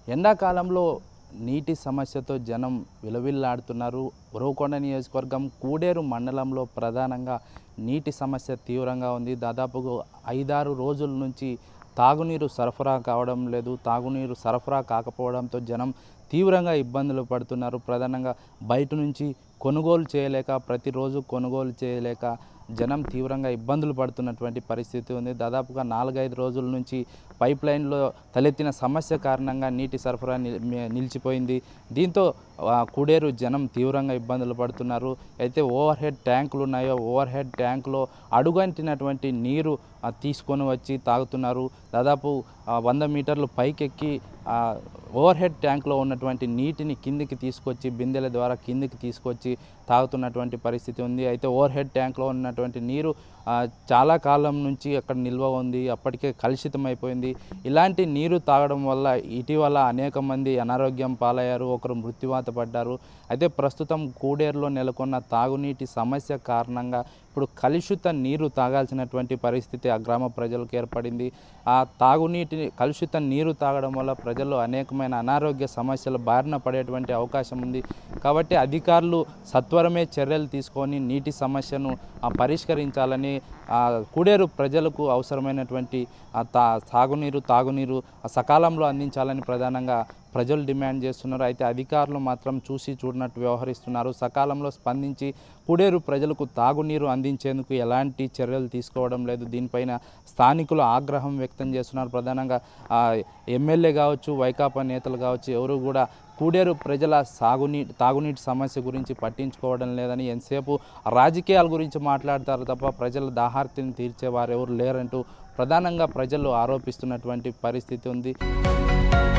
ఎండాకాలంలో నీటి సమస్యతో జనం విలవిల్లాడుతున్నారు ఉరవకొండ నియోజకవర్గం కూడేరు మండలంలో ప్రధానంగా నీటి సమస్య తీవ్రంగా ఉంది దాదాపు ఐదారు రోజుల నుంచి తాగునీరు సరఫరా కావడం లేదు తాగునీరు సరఫరా కాకపోవడంతో జనం తీవ్రంగా ఇబ్బందులు పడుతున్నారు ప్రధానంగా బయట నుంచి కొనుగోలు చేయలేక ప్రతిరోజు కొనుగోలు చేయలేక జనం తీవ్రంగా ఇబ్బందులు పడుతున్నటువంటి పరిస్థితి ఉంది దాదాపుగా నాలుగైదు రోజుల నుంచి పైప్ లైన్లో తలెత్తిన సమస్య కారణంగా నీటి సరఫరా నిల్- మి- నిలిచిపోయింది దీంతో ఆ, కూడేరు జనం తీవ్రంగా ఇబ్బందులు పడుతున్నారు అయితే ఓవర్ హెడ్ ట్యాంకులు ఉన్నాయో ఓవర్ హెడ్ ట్యాంకులో అడుగంటినటువంటి నీరు ఆ, తీసుకొని వచ్చి తాగుతున్నారు దాదాపు ఆ, వంద మీటర్లు పైకెక్కి ఆ, ఓవర్ హెడ్ ట్యాంక్లో ఉన్నటువంటి నీటిని కిందికి తీసుకొచ్చి బిందెల ద్వారా కిందికి తీసుకొచ్చి తాగుతున్నటువంటి పరిస్థితి ఉంది అయితే ఓవర్ హెడ్ ట్యాంక్లో ఉన్నటువంటి నీరు ఆ, చాలా కాలం నుంచి అక్కడ నిల్వ ఉంది అప్పటికే కలుషితం అయిపోయింది ఇలాంటి నీరు తాగడం వల్ల ఇటీవల అనేక మంది అనారోగ్యం పాలయ్యారు ఒకరు మృత్యువాత పడ్డారు అయితే ప్రస్తుతం కూడేరులో నెలకొన్న తాగునీటి సమస్య కారణంగా ఇప్పుడు కలుషిత నీరు తాగాల్సినటువంటి పరిస్థితి ఆ గ్రామ ప్రజలకు ఏర్పడింది ఆ తాగునీటిని కలుషిత నీరు తాగడం వల్ల ప్రజలు అనేకమైన అనారోగ్య సమస్యలు బారిన పడేటువంటి అవకాశం ఉంది కాబట్టి అధికారులు సత్వరమే చర్యలు తీసుకొని నీటి సమస్యను ఆ, పరిష్కరించాలని ఆ, కూడేరు ప్రజలకు అవసరమైనటువంటి ఆ, తా తాగునీరు తాగునీరు ఆ, సకాలంలో అందించాలని ప్రధానంగా ప్రజలు డిమాండ్ చేస్తున్నారు అయితే అధికారులు మాత్రం చూసి చూడనట్టు వ్యవహరిస్తున్నారు సకాలంలో స్పందించి కూడేరు ప్రజలకు తాగునీరు అందించేందుకు ఎలాంటి చర్యలు తీసుకోవడం లేదు దీనిపైన స్థానికులు ఆగ్రహం వ్యక్తం చేస్తున్నారు ప్రధానంగా ఆ, ఎమ్మెల్యే కావచ్చు వైకాపా నేతలు కావచ్చు ఎవరు కూడా కూడేరు ప్రజల సాగునీ తాగునీటి సమస్య గురించి పట్టించుకోవడం లేదని ఎంతసేపు రాజకీయాల గురించి మాట్లాడతారు తప్ప ప్రజల దాహార్తిని తీర్చే వారు ఎవరు లేరంటూ ప్రధానంగా ప్రజలు ఆరోపిస్తున్నటువంటి పరిస్థితి ఉంది